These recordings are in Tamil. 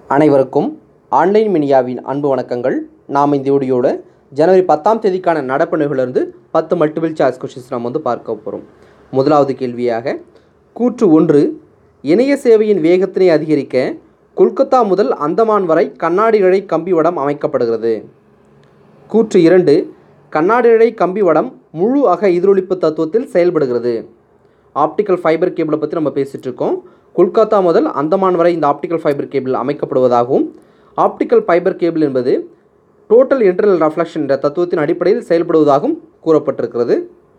அனைவருக்கும் ஆன்லைன் மீடியாவின் அன்பு வணக்கங்கள் நாம் இந்த வீடியோட ஜனவரி பத்தாம் தேதிக்கான நடப்பு நிகழ்விலிருந்து பத்து மல்டிபிள் சாய்ஸ் கொஷின்ஸ் நாம் வந்து பார்க்க போகிறோம் முதலாவது கேள்வியாக கூற்று ஒன்று இணைய சேவையின் வேகத்தினை அதிகரிக்க கொல்கத்தா முதல் அந்தமான் வரை கண்ணாடி இழை கம்பி வடம் அமைக்கப்படுகிறது கூற்று இரண்டு கண்ணாடி இழை கம்பி வடம் முழு அக எதிரொலிப்பு தத்துவத்தில் செயல்படுகிறது ஆப்டிக்கல் ஃபைபர் கேபிளை பற்றி நம்ம பேசிகிட்டு இருக்கோம் கொல்கத்தா முதல் அந்தமான் வரை இந்த ஆப்டிக்கல் ஃபைபர் கேபிள் அமைக்கப்படுவதாகவும் ஆப்டிக்கல் ஃபைபர் கேபிள் என்பது டோட்டல் இன்டர்னல் ரெஃப்ளெக்ஷன் என்ற தத்துவத்தின் அடிப்படையில் செயல்படுவதாகவும் கூறப்பட்டிருக்கிறது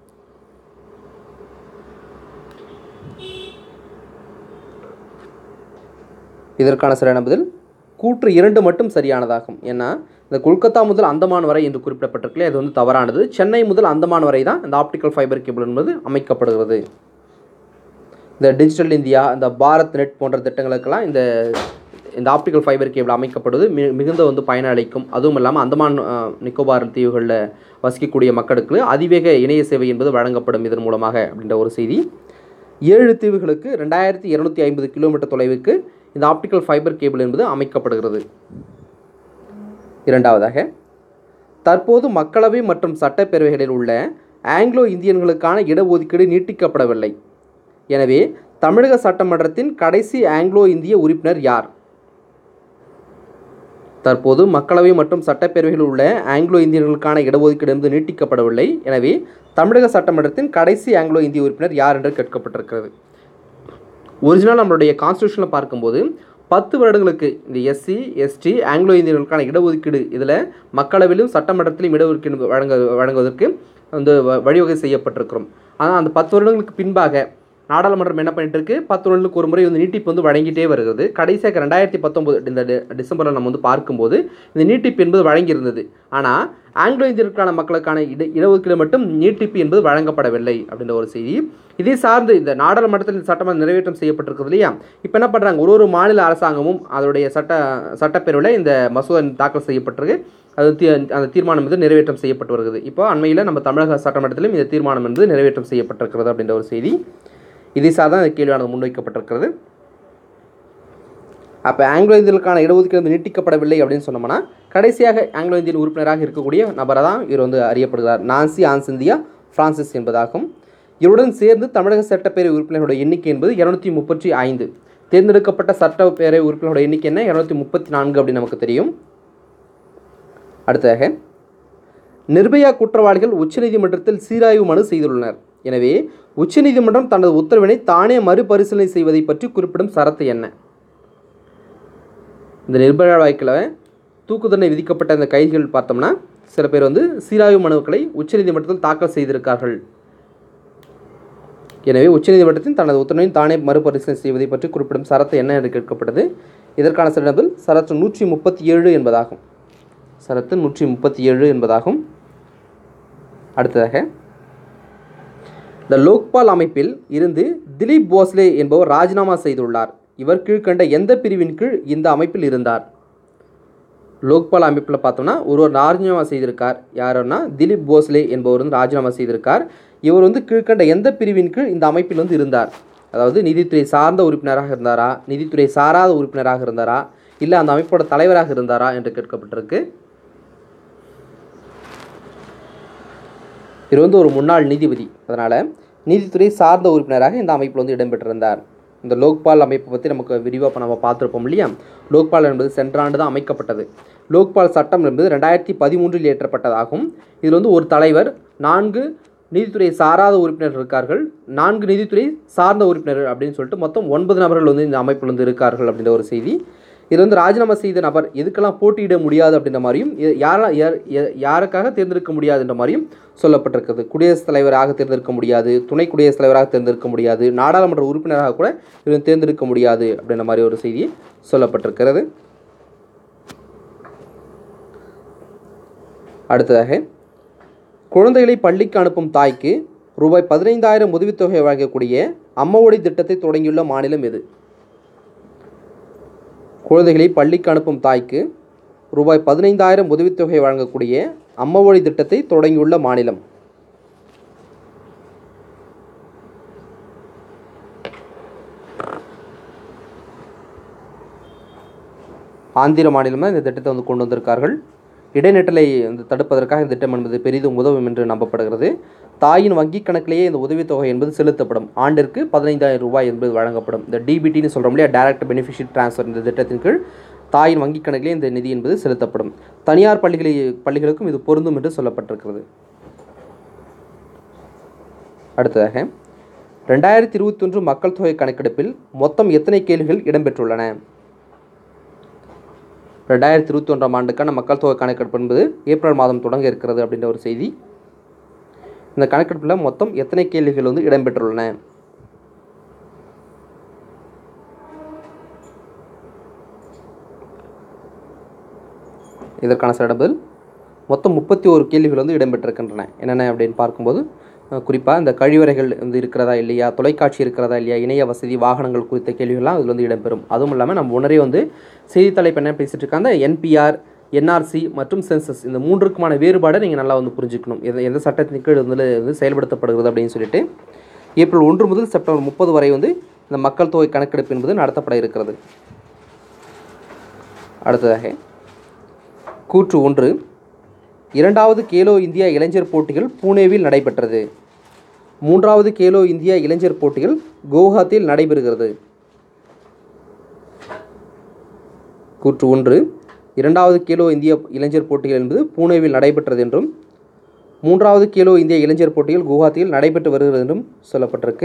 இதற்கான சரியான பதில் கூற்று இரண்டு மட்டும் சரியானதாகும் ஏன்னா இந்த கொல்கத்தா முதல் அந்தமான் வரை என்று குறிப்பிடப்பட்டிருக்கல இது வந்து தவறானது சென்னை முதல் அந்தமான் வரை தான் இந்த ஆப்டிக்கல் ஃபைபர் கேபிள் என்பது அமைக்கப்படுகிறது இந்த டிஜிட்டல் இந்தியா இந்த பாரத் நெட் போன்ற திட்டங்களுக்கெல்லாம் இந்த இந்த ஆப்டிக்கல் ஃபைபர் கேபிள் அமைக்கப்படுவது மி மிகுந்த வந்து பயனளிக்கும் அதுவும் இல்லாமல் அந்தமான் அஹ், நிக்கோபார் தீவுகளில் வசிக்கக்கூடிய மக்களுக்கு அதிவேக இணைய சேவை என்பது வழங்கப்படும் இதன் மூலமாக அப்படின்ற ஒரு செய்தி ஏழு தீவுகளுக்கு ரெண்டாயிரத்தி இரநூத்தி ஐம்பது கிலோமீட்டர் தொலைவுக்கு இந்த ஆப்டிக்கல் ஃபைபர் கேபிள் என்பது அமைக்கப்படுகிறது இரண்டாவதாக தற்போது மக்களவை மற்றும் சட்டப்பேரவைகளில் உள்ள ஆங்கிலோ இந்தியன்களுக்கான இடஒதுக்கீடு நீட்டிக்கப்படவில்லை எனவே தமிழக சட்டமன்றத்தின் கடைசி ஆங்கிலோ இந்திய உறுப்பினர் யார் தற்போது மக்களவை மற்றும் சட்டப்பேரவைகளில் உள்ள ஆங்கிலோ இந்தியர்களுக்கான இடஒதுக்கீடு என்பது நீட்டிக்கப்படவில்லை எனவே தமிழக சட்டமன்றத்தின் கடைசி ஆங்கிலோ இந்திய உறுப்பினர் யார் என்று கேட்கப்பட்டிருக்கிறது ஒரிஜினல் நம்மளுடைய கான்ஸ்டியூஷனில் பார்க்கும்போது பத்து வருடங்களுக்கு இந்த எஸ்சி எஸ்டி ஆங்கிலோ இந்தியர்களுக்கான இடஒதுக்கீடு இதில் மக்களவையிலும் சட்டமன்றத்திலும் இடஒதுக்கீடு வழங்க வழங்குவதற்கு வந்து வ- வழிவகை செய்யப்பட்டிருக்கிறோம் ஆனால் அந்த பத்து வருடங்களுக்கு பின்பாக நாடாளுமன்றம் என்ன பண்ணிட்டு இருக்கு பத்து வருடங்களுக்கு ஒரு முறை வந்து நீட்டிப்பு வந்து வழங்கிட்டே வருகிறது கடைசியாக ரெண்டாயிரத்தி பத்தொம்போது இந்த டி- டிசம்பரில் நம்ம வந்து பார்க்கும்போது இந்த நீட்டிப்பு என்பது வழங்கியிருந்தது ஆனால் ஆங்கிலோ இந்தியர்களுக்கான மக்களுக்கான இட இடஒதுக்கீடு மட்டும் நீட்டிப்பு என்பது வழங்கப்படவில்லை அப்படின்ற ஒரு செய்தி இதை சார்ந்து இந்த நாடாளுமன்றத்தில் இந்த சட்டமன்றம் நிறைவேற்றம் செய்யப்பட்டிருக்கிறது இல்லையா இப்போ என்ன பண்ணுறாங்க ஒரு ஒரு மாநில அரசாங்கமும் அதனுடைய சட்ட சட்டப்பேரவையில் இந்த மசோதா தாக்கல் செய்யப்பட்டிருக்கு அது தீ அந்த தீர்மானம் வந்து நிறைவேற்றம் செய்யப்பட்டு வருகிறது இப்போ அண்மையில் நம்ம தமிழக சட்டமன்றத்திலும் இந்த தீர்மானம் என்பது நிறைவேற்றம் செய்யப்பட்டிருக்கிறது அப்படின்ற ஒரு செய்தி இதை சார்ந்து இந்த கேள்வியானது முன்வைக்கப்பட்டிருக்கிறது அப்போ ஆங்கிலோ இந்தியர்களுக்கான இடஒதுக்கீடு வந்து நீட்டிக்கப்படவில்லை அப்படின்னு சொன்னோம்னா கடைசியாக ஆங்கிலோ இந்தியன் உறுப்பினராக இருக்கக்கூடிய நபரை தான் இவர் வந்து அறியப்படுகிறார் நான்சி ஆன்சிந்தியா பிரான்சிஸ் என்பதாகும் இவருடன் சேர்ந்து தமிழக சட்டப்பேரவை உறுப்பினர்களுடைய எண்ணிக்கை என்பது இரநூத்தி முப்பத்தி ஐந்து தேர்ந்தெடுக்கப்பட்ட சட்டப்பேரவை உறுப்பினர்களுடைய எண்ணிக்கை என்ன இரநூத்தி முப்பத்தி நான்கு அப்படின்னு நமக்கு தெரியும் அடுத்ததாக நிர்பயா குற்றவாளிகள் உச்சநீதிமன்றத்தில் சீராய்வு மனு செய்துள்ளனர் எனவே உச்சநீதிமன்றம் தனது உத்தரவினை தானே மறுபரிசீலனை செய்வதை பற்றி குறிப்பிடும் சரத்து என்ன இந்த நிர்பயா வழக்கில் தூக்கு தண்டனை விதிக்கப்பட்ட இந்த கைதிகள் பார்த்தோம்னா சில பேர் வந்து சீராய்வு மனுக்களை உச்சநீதிமன்றத்தில் தாக்கல் செய்திருக்கார்கள் எனவே உச்சநீதிமன்றத்தின் தனது உத்தரவினை தானே மறுபரிசீலனை செய்வதை பற்றி குறிப்பிடும் சரத்து என்ன என்று கேட்கப்பட்டது இதற்கான சிறப்பில் சரத்து நூற்றி முப்பத்தி ஏழு என்பதாகும் சரத்து நூற்றி முப்பத்தி ஏழு என்பதாகும் அடுத்ததாக இந்த லோக்பால் அமைப்பில் இருந்து திலீப் போஸ்லே என்பவர் ராஜினாமா செய்துள்ளார் இவர் கீழ்கண்ட எந்த பிரிவின் கீழ் இந்த அமைப்பில் இருந்தார் லோக்பால் அமைப்பில் பார்த்தோம்னா ஒருவர் ராஜினாமா செய்திருக்கார் யாருன்னா திலீப் போஸ்லே என்பவர் வந்து ராஜினாமா செய்திருக்கார் இவர் வந்து கீழ்கண்ட எந்த பிரிவின் கீழ் இந்த அமைப்பில் வந்து இருந்தார் அதாவது நிதித்துறை சார்ந்த உறுப்பினராக இருந்தாரா நிதித்துறை சாராத உறுப்பினராக இருந்தாரா இல்லை அந்த அமைப்போட தலைவராக இருந்தாரா என்று கேட்கப்பட்டிருக்கு இவர் வந்து ஒரு முன்னாள் நீதிபதி அதனால் நீதித்துறை சார்ந்த உறுப்பினராக இந்த அமைப்பில் வந்து இடம்பெற்றிருந்தார் இந்த லோக்பால் அமைப்பை பற்றி நமக்கு விரிவாக இப்போ நம்ம பார்த்துருப்போம் இல்லையா லோக்பால் என்பது சென்ற ஆண்டு தான் அமைக்கப்பட்டது லோக்பால் சட்டம் என்பது ரெண்டாயிரத்தி பதிமூன்றில் இயற்றப்பட்டதாகும் இதில் வந்து ஒரு தலைவர் நான்கு நீதித்துறை சாராத உறுப்பினர்கள் இருக்கார்கள் நான்கு நீதித்துறை சார்ந்த உறுப்பினர்கள் அப்படின்னு சொல்லிட்டு மொத்தம் ஒன்பது நபர்கள் வந்து இந்த அமைப்பில் வந்து இருக்கார்கள் அப்படின்ற ஒரு செய்தி இது வந்து ராஜினாமா செய்த நபர் எதுக்கெல்லாம் போட்டியிட முடியாது அப்படின்ற மாதிரியும் இது யாரா யார் யா- யாருக்காக தேர்ந்தெடுக்க முடியாதுன்ற மாதிரியும் சொல்லப்பட்டிருக்கிறது குடியரசுத் தலைவராக தேர்ந்தெடுக்க முடியாது துணை குடியரசுத் தலைவராக தேர்ந்தெடுக்க முடியாது நாடாளுமன்ற உறுப்பினராக கூட இவர் தேர்ந்தெடுக்க முடியாது அப்படின்ற மாதிரி ஒரு செய்தி சொல்லப்பட்டிருக்கிறது அடுத்ததாக குழந்தைகளை பள்ளிக்கு அனுப்பும் தாய்க்கு ரூபாய் பதினைந்தாயிரம் உதவித்தொகை வழங்கக்கூடிய அம்மఒடி திட்டத்தை தொடங்கியுள்ள மாநிலம் எது குழந்தைகளை பள்ளிக்கு அனுப்பும் தாய்க்கு ரூபாய் பதினைந்தாயிரம் உதவித்தொகை வழங்கக்கூடிய அம்மఒடி திட்டத்தை தொடங்கியுள்ள மாநிலம் ஆந்திர மாநிலம் தான் இந்த திட்டத்தை வந்து கொண்டு வந்திருக்கார்கள் இடைநிற்றலை வந்து தடுப்பதற்காக இந்த திட்டம் என்பது பெரிதும் உதவும் என்று நம்பப்படுகிறது தாயின் வங்கிக் கணக்கிலேயே இந்த உதவித்தொகை என்பது செலுத்தப்படும் ஆண்டிற்கு பதினைந்தாயிரம் ரூபாய் என்பது வழங்கப்படும் இந்த டிபிடின்னு சொல்கிறோம் இல்லையா டைரக்ட் பெனிஃபிஷரி ட்ரான்ஸ்ஃபர் இந்த திட்டத்தின் கீழ் தாயின் வங்கிக் கணக்கிலே இந்த நிதி என்பது செலுத்தப்படும் தனியார் பள்ளிகளை பள்ளிகளுக்கும் இது பொருந்தும் என்று சொல்லப்பட்டிருக்கிறது அடுத்ததாக ரெண்டாயிரத்தி இருபத்தொன்று மக்கள் தொகை கணக்கெடுப்பில் மொத்தம் எத்தனை கேள்விகள் இடம்பெற்றுள்ளன ரெண்டாயிரத்தி இருபத்தி ஒன்றாம் ஆண்டுக்கான மக்கள் தொகை கணக்கெடுப்பு என்பது ஏப்ரல் மாதம் தொடங்க இருக்கிறது அப்படின்ற ஒரு செய்தி இந்த கணக்கெடுப்பில் மொத்தம் எத்தனை கேள்விகள் வந்து இடம்பெற்றுள்ளன இதற்கான சில பதில் மொத்தம் முப்பத்தி ஒரு கேள்விகள் வந்து இடம்பெற்றிருக்கின்றன என்னென்ன அப்படின்னு பார்க்கும்போது குறிப்பாக இந்த கழிவறைகள் வந்து இருக்கிறதா இல்லையா தொலைக்காட்சி இருக்கிறதா இல்லையா இணைய வசதி வாகனங்கள் குறித்த கேள்விகள்லாம் இதில் வந்து இடம்பெறும் அதுவும் இல்லாமல் நம்ம முன்னரே வந்து செய்தித்தலைப்பு என்ன பேசிகிட்டு இருக்காங்க என்பிஆர் என்ஆர்சி மற்றும் சென்சஸ் இந்த மூன்றுக்குமான வேறுபாடை நீங்கள் நல்லா வந்து புரிஞ்சுக்கணும் எந்த எந்த சட்டத்தின் கீழ் வந்து வந்து செயல்படுத்தப்படுகிறது அப்படின்னு சொல்லிட்டு ஏப்ரல் ஒன்று முதல் செப்டம்பர் முப்பது வரை வந்து இந்த மக்கள் தொகை கணக்கெடுப்பு என்பது நடத்தப்பட இருக்கிறது அடுத்ததாக கூற்று ஒன்று இரண்டாவது கேலோ இந்தியா இளைஞர் போட்டிகள் பூனேவில் நடைபெற்றது மூன்றாவது கேலோ இந்தியா இளைஞர் போட்டிகள் குவஹாத்தியில் நடைபெறுகிறது கூற்று ஒன்று இரண்டாவது கேலோ இந்தியா இளைஞர் போட்டிகள் என்பது பூனேவில் நடைபெற்றது என்றும் மூன்றாவது கேலோ இந்தியா இளைஞர் போட்டிகள் குவஹாத்தியில் நடைபெற்று வருகிறது என்றும் சொல்லப்பட்டிருக்கு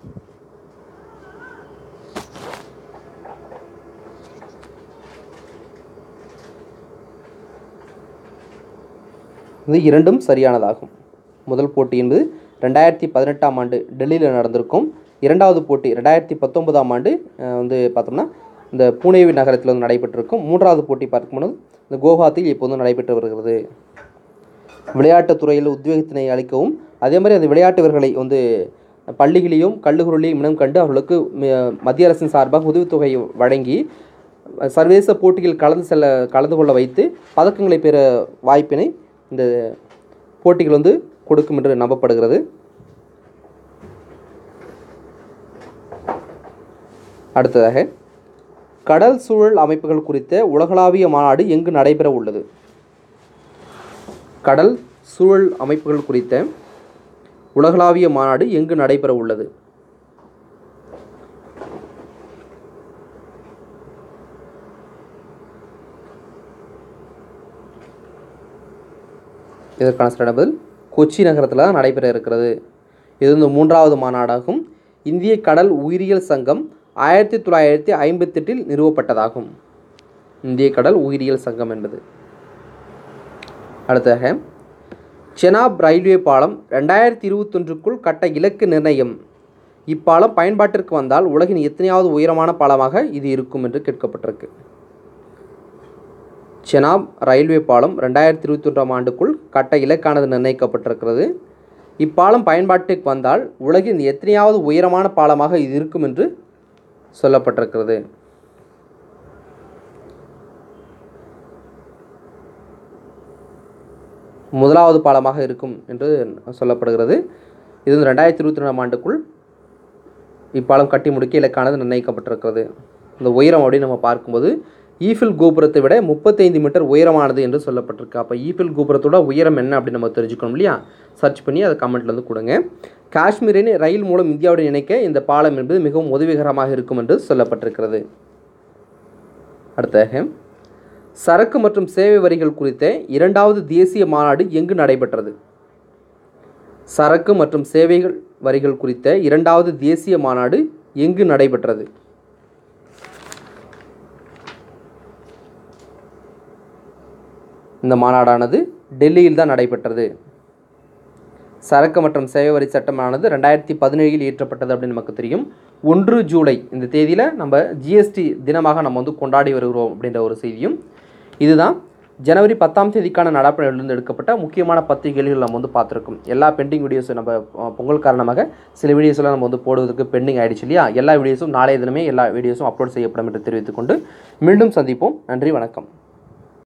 இது இரண்டும் சரியானதாகும் முதல் போட்டி என்பது ரெண்டாயிரத்தி பதினெட்டாம் ஆண்டு டெல்லியில் நடந்திருக்கும் இரண்டாவது போட்டி ரெண்டாயிரத்தி பத்தொன்பதாம் ஆண்டு அஹ், வந்து பார்த்தோம்னா இந்த புனேவி நகரத்தில் வந்து நடைபெற்றிருக்கும் மூன்றாவது போட்டி பார்க்கும்போது இந்த குவஹாத்தியில் இப்போது நடைபெற்று வருகிறது விளையாட்டுத் துறையில் உத்வேகத்தினை அளிக்கவும் அதே மாதிரி அந்த விளையாட்டு வீரர்களை வந்து பள்ளிகளையும் கல்லூரிகளையும் இனம் கண்டு அவர்களுக்கு ம- மத்திய அரசின் சார்பாக உதவித்தொகை வழங்கி சர்வதேச போட்டியில் கலந்து செல்ல கலந்து கொள்ள வைத்து பதக்கங்களை பெற வாய்ப்பினை இந்த போட்டிகள் வந்து கொடுக்கும் என்று நம்பப்படுகிறது அடுத்ததாக கடல் சூழல் அமைப்புகள் குறித்த உலகளாவிய மாநாடு எங்கு நடைபெற உள்ளது கடல் சூழல் அமைப்புகள் குறித்த உலகளாவிய மாநாடு எங்கு நடைபெற உள்ளது இதற்கான சரியான பதில் கொச்சி நகரத்தில் தான் நடைபெற இருக்கிறது இது வந்து மூன்றாவது மாநாடாகும் இந்திய கடல் உயிரியல் சங்கம் ஆயிரத்தி தொள்ளாயிரத்தி ஐம்பத்தெட்டில் நிறுவப்பட்டதாகும் இந்திய கடல் உயிரியல் சங்கம் என்பது அடுத்ததாக செனாப் ரயில்வே பாலம் ரெண்டாயிரத்தி இருபத்தொன்றுக்குள் கட்ட இலக்கு நிர்ணயம் இப்பாலம் பயன்பாட்டிற்கு வந்தால் உலகின் எத்தனையாவது உயரமான பாலமாக இது இருக்கும் என்று கேட்கப்பட்டிருக்கு செனாப் ரயில்வே பாலம் ரெண்டாயிரத்தி இருபத்தி ஒன்றாம் ஆண்டுக்குள் கட்ட இலக்கானது நிர்ணயிக்கப்பட்டிருக்கிறது இப்பாலம் பயன்பாட்டுக்கு வந்தால் உலகின் எத்தனையாவது உயரமான பாலமாக இது இருக்கும் என்று சொல்லப்பட்டிருக்கிறது முதலாவது பாலமாக இருக்கும் என்று சொல்லப்படுகிறது இது வந்து ரெண்டாயிரத்தி இருபத்தி ரெண்டாம் ஆண்டுக்குள் இப்பாலம் கட்டி முடிக்க இலக்கானது நிர்ணயிக்கப்பட்டிருக்கிறது இந்த உயரம் அப்படின்னு நம்ம பார்க்கும்போது ஈஃபில் கோபுரத்தை விட முப்பத்தைந்து மீட்டர் உயரமானது என்று சொல்லப்பட்டிருக்கு அப்போ ஈஃபில் கோபுரத்தோட உயரம் என்ன அப்படின்னு நம்ம தெரிஞ்சுக்கணும் இல்லையா சர்ச் பண்ணி அதை கமெண்ட்ல வந்து கொடுங்க காஷ்மீரின் ரயில் மூலம் இந்தியாவுடன் இணைக்க இந்த பாலம் என்பது மிகவும் உதவிகரமாக இருக்கும் என்று சொல்லப்பட்டிருக்கிறது அடுத்ததாக சரக்கு மற்றும் சேவை வரிகள் குறித்த இரண்டாவது தேசிய மாநாடு எங்கு நடைபெற்றது சரக்கு மற்றும் சேவைகள் வரிகள் குறித்த இரண்டாவது தேசிய மாநாடு எங்கு நடைபெற்றது இந்த மாநாடானது டெல்லியில் தான் நடைபெற்றது சரக்கு மற்றும் சேவை வரி சட்டமானது ரெண்டாயிரத்தி பதினேழில் இயற்றப்பட்டது அப்படின்னு நமக்கு தெரியும் ஒன்று ஜூலை இந்த தேதியில் நம்ம ஜிஎஸ்டி தினமாக நம்ம வந்து கொண்டாடி வருகிறோம் அப்படின்ற ஒரு செய்தியும் இதுதான் ஜனவரி பத்தாம் தேதிக்கான நடப்பிலிருந்து எடுக்கப்பட்ட முக்கியமான பத்து கேள்விகள் நம்ம வந்து பார்த்துருக்கோம் எல்லா பெண்டிங் வீடியோஸும் நம்ம அஹ், பொங்கல் காரணமாக சில வீடியோஸ்லாம் நம்ம வந்து போடுவதற்கு பெண்டிங் ஆயிடுச்சு இல்லையா எல்லா வீடியோஸும் நாளைய தினமே எல்லா வீடியோஸும் அப்லோட் செய்யப்படும் என்று தெரிவித்துக்கொண்டு மீண்டும் சந்திப்போம் நன்றி வணக்கம்